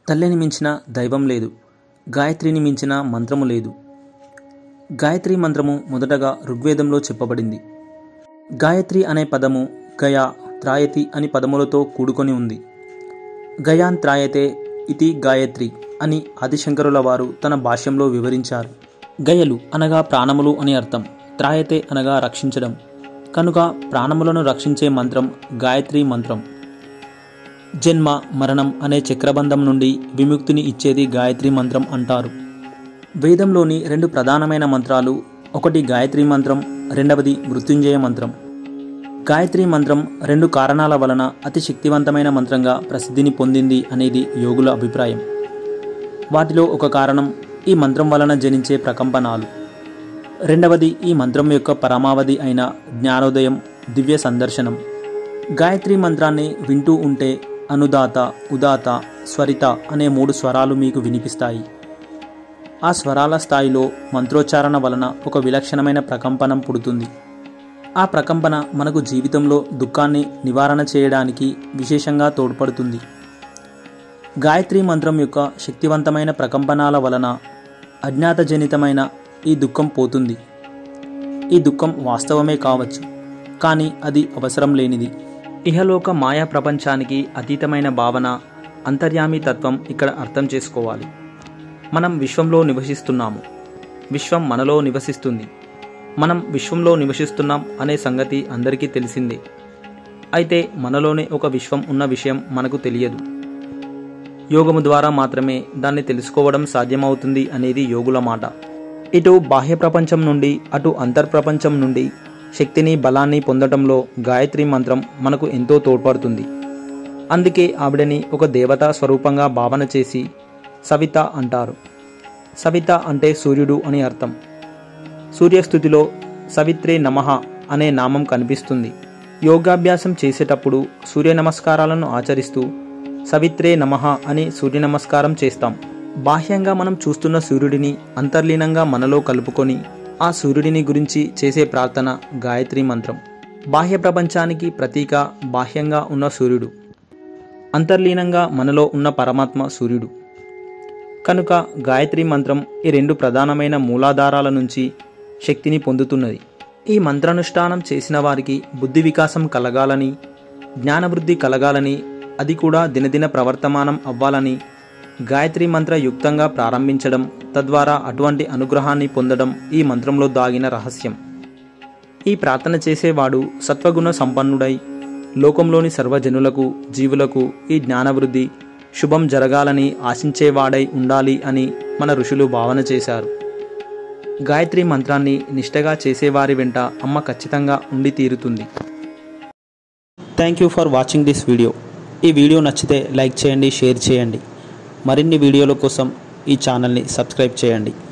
తల్లిని మించిన దైవం లేదు గాయత్రిని మించిన మంత్రము లేదు గాయత్రి మంత్రము మొదటగా ఋగ్వేదంలో చెప్పబడింది గాయత్రి అనే పదము గయా త్రాయతి అని పదములతో కూడుకొని ఉంది గయాన్ త్రాయతే ఇతి గాయత్రి అని ఆదిశంకరుల వారు తన భాష్యంలో వివరించారు గయలు అనగా ప్రాణములు అని అర్థం త్రాయతే అనగా రక్షించడం కనుక ప్రాణములను రక్షించే మంత్రం గాయత్రి మంత్రం జన్మ మరణం అనే చక్రబంధం నుండి విముక్తిని ఇచ్చేది గాయత్రి మంత్రం అంటారు వేదంలోని రెండు ప్రధానమైన మంత్రాలు ఒకటి గాయత్రి మంత్రం రెండవది మృత్యుంజయ మంత్రం గాయత్రి మంత్రం రెండు కారణాల వలన అతి శక్తివంతమైన మంత్రంగా ప్రసిద్ధిని పొందింది అనేది యోగుల అభిప్రాయం వాటిలో ఒక కారణం ఈ మంత్రం వలన జనించే ప్రకంపనాలు రెండవది ఈ మంత్రం యొక్క పరమావధి అయిన జ్ఞానోదయం దివ్య సందర్శనం గాయత్రి మంత్రాన్ని వింటూ ఉంటే అనుదాత ఉదాత స్వరిత అనే మూడు స్వరాలు మీకు వినిపిస్తాయి ఆ స్వరాల స్థాయిలో మంత్రోచ్చారణ వలన ఒక విలక్షణమైన ప్రకంపనం పుడుతుంది ఆ ప్రకంపన మనకు జీవితంలో దుఃఖాన్ని నివారణ చేయడానికి విశేషంగా తోడ్పడుతుంది గాయత్రి మంత్రం యొక్క శక్తివంతమైన ప్రకంపనాల వలన అజ్ఞాతజనితమైన ఈ దుఃఖం పోతుంది ఈ దుఃఖం వాస్తవమే కావచ్చు కానీ అది అవసరం లేనిది ఇహలోక మాయా ప్రపంచానికి అతీతమైన భావన అంతర్యామి తత్వం ఇక్కడ అర్థం చేసుకోవాలి మనం విశ్వంలో నివసిస్తున్నాము విశ్వం మనలో నివసిస్తుంది మనం విశ్వంలో నివసిస్తున్నాం అనే సంగతి అందరికీ తెలిసిందే అయితే మనలోనే ఒక విశ్వం ఉన్న విషయం మనకు తెలియదు యోగము ద్వారా మాత్రమే దాన్ని తెలుసుకోవడం సాధ్యమవుతుంది అనేది యోగుల మాట ఇటు బాహ్య ప్రపంచం నుండి అటు అంతర్ప్రపంచం నుండి శక్తిని బలాన్ని పొందటంలో గాయత్రి మంత్రం మనకు ఎంతో తోడ్పడుతుంది అందుకే ఆవిడని ఒక దేవతా స్వరూపంగా భావన చేసి సవిత అంటారు సవిత అంటే సూర్యుడు అని అర్థం సూర్యస్థుతిలో సవిత్రే నమః అనే నామం కనిపిస్తుంది యోగాభ్యాసం చేసేటప్పుడు సూర్య నమస్కారాలను ఆచరిస్తూ సవిత్రే నమః అని సూర్య నమస్కారం చేస్తాం బాహ్యంగా మనం చూస్తున్న సూర్యుడిని అంతర్లీనంగా మనలో కలుపుకొని ఆ సూర్యుడిని గురించి చేసే ప్రార్థన గాయత్రి మంత్రం బాహ్య ప్రపంచానికి ప్రతీక బాహ్యంగా ఉన్న సూర్యుడు అంతర్లీనంగా మనలో ఉన్న పరమాత్మ సూర్యుడు కనుక గాయత్రి మంత్రం ఈ రెండు ప్రధానమైన మూలాధారాల నుంచి శక్తిని పొందుతున్నది ఈ మంత్రానుష్ఠానం చేసిన వారికి బుద్ధి వికాసం కలగాలని జ్ఞానవృద్ధి కలగాలని అది కూడా దినదిన ప్రవర్తమానం అవ్వాలని గాయత్రి మంత్ర యుక్తంగా ప్రారంభించడం తద్వారా అటువంటి అనుగ్రహాన్ని పొందడం ఈ మంత్రంలో దాగిన రహస్యం ఈ ప్రార్థన చేసేవాడు సత్వగుణ సంపన్నుడై లోకంలోని సర్వజనులకు జీవులకు ఈ జ్ఞానవృద్ధి శుభం జరగాలని ఆశించేవాడై ఉండాలి అని మన ఋషులు భావన చేశారు గాయత్రి మంత్రాన్ని నిష్టగా చేసేవారి వెంట అమ్మ ఖచ్చితంగా ఉండి తీరుతుంది thank you for watching this video ఈ వీడియో నచ్చితే లైక్ చేయండి షేర్ చేయండి మరిన్ని వీడియోల కోసం ఈ ఛానల్ని సబ్స్క్రైబ్ చేయండి